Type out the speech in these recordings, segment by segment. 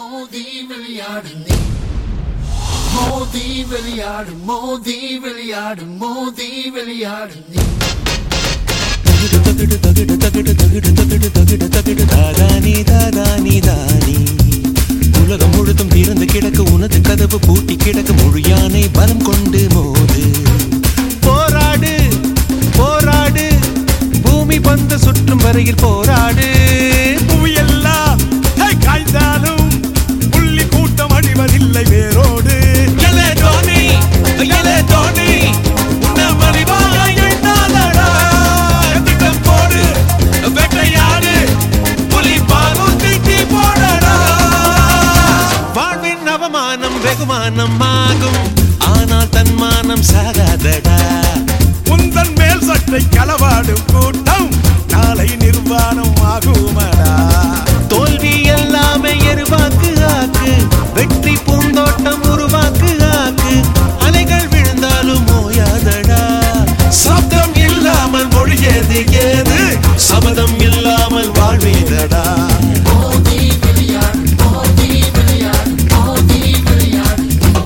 மோதி விளையாடு நீ மோதி விளையாடு மோதி விளையாடு மோதி விளையாடு நீ தகிடு தகிடு தகிடு தகிடு தகிடு தகிடு தகிடு தகிடு தாதானி தாதானி தானி உலகம் முழுதும் திறந்து கிடக்கு உனது கதவு பூட்டி கிடக்கு முழு யானை பலம் கொண்டு மோது போராடு போராடு பூமி பந்து சுற்றும் வரையில் போராடு புவியெல்லாம் ஹே, காய்ந்தாலும் புள்ளி கூட்டம் அடிவதில்லை வேரோடு எலே தோனி எலே தோனி உன்னை மலிவாய் எழுந்தாதடா திட்டம் போடு வேட்டையாடு புலி பாலும் திட்டி போடடா வாழ்வின் அவமானம் வெகுமானம் ஆகும் ஆனால் தன்மானம் சாகாதடா உந்தன் மேல் சட்டை களவாடும் கூட்டம் நாளை நிர்வாணம் ஆகுமடா தோல்வி எல்லாமே எருவாக்கு ஆக்கு வெற்றி பூந்தோட்டம் உருவாக்கு ஆக்கு அலைகள் விழுந்தாலும் ஓயாதடா சப்தம் இல்லாமல் மொழியது ஏது சபதம் இல்லாமல் வாழ்வேதடா மோதி விளையாடு மோதி விளையாடு மோதி விளையாடு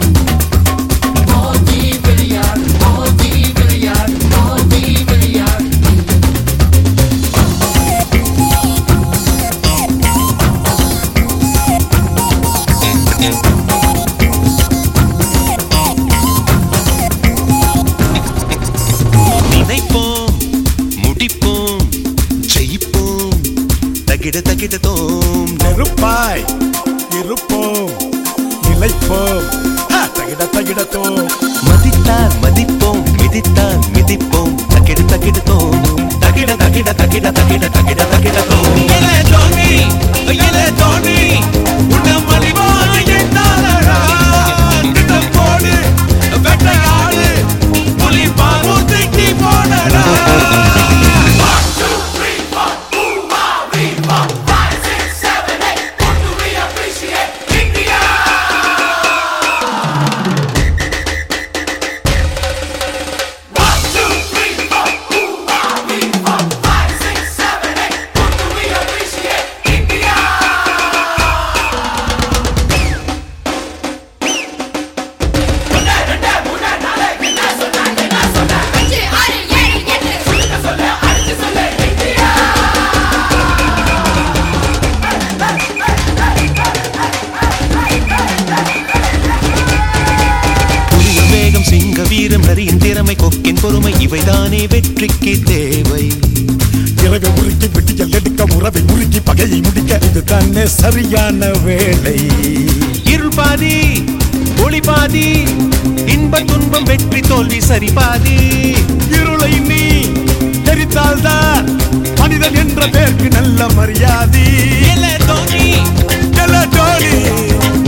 மோதி விளையாடு மோதி விளையாடு மோதி விளையாடு நினைப்போம் முடிப்போம் ஜெயிப்போம் தகிட தகிட தோம் நெருப்பாய் இருப்போம் நிலைப்போம் ஹ, தகிட தகிடத்தோம் மதித்தால் மதிப்போம் மிதித்தால் மிதிப்போம் தகிட தகிட தோம் தகிட தகிட தகிட தகிட தகிட தகிட தோம் எலே தோனி எலே தோனி உன்ன மலிவாய் எண்ணாதடா திட்டம் போடு வெட்டையாடு புலி பாலும் திட்டி போடடா அஞ்சு ஆறு ஏழு எட்டு சொல்லுங்க சொல்லு அடிச்சு சொல்லு இந்தியா புலியின் வேகம் சிங்க வீரம் நரியின் திறமை கொக்கின் பொறுமை இவைதானே வெற்றிக்கு தேவை இரவை முறுக்கி விட்டியல் எடுக்க உறவை முறுக்கி பகையை முடிக்க இது தானே சரியான வேலை இருள் பாதி ஒளி பாதி இன்ப துன்பம் வெற்றி தோல்வி சரி பாதி இருளை நீ தெரித்தால்தான் மனிதன் என்ற பேருக்கு நல்ல மரியாதை எலே தோனி எல டோலி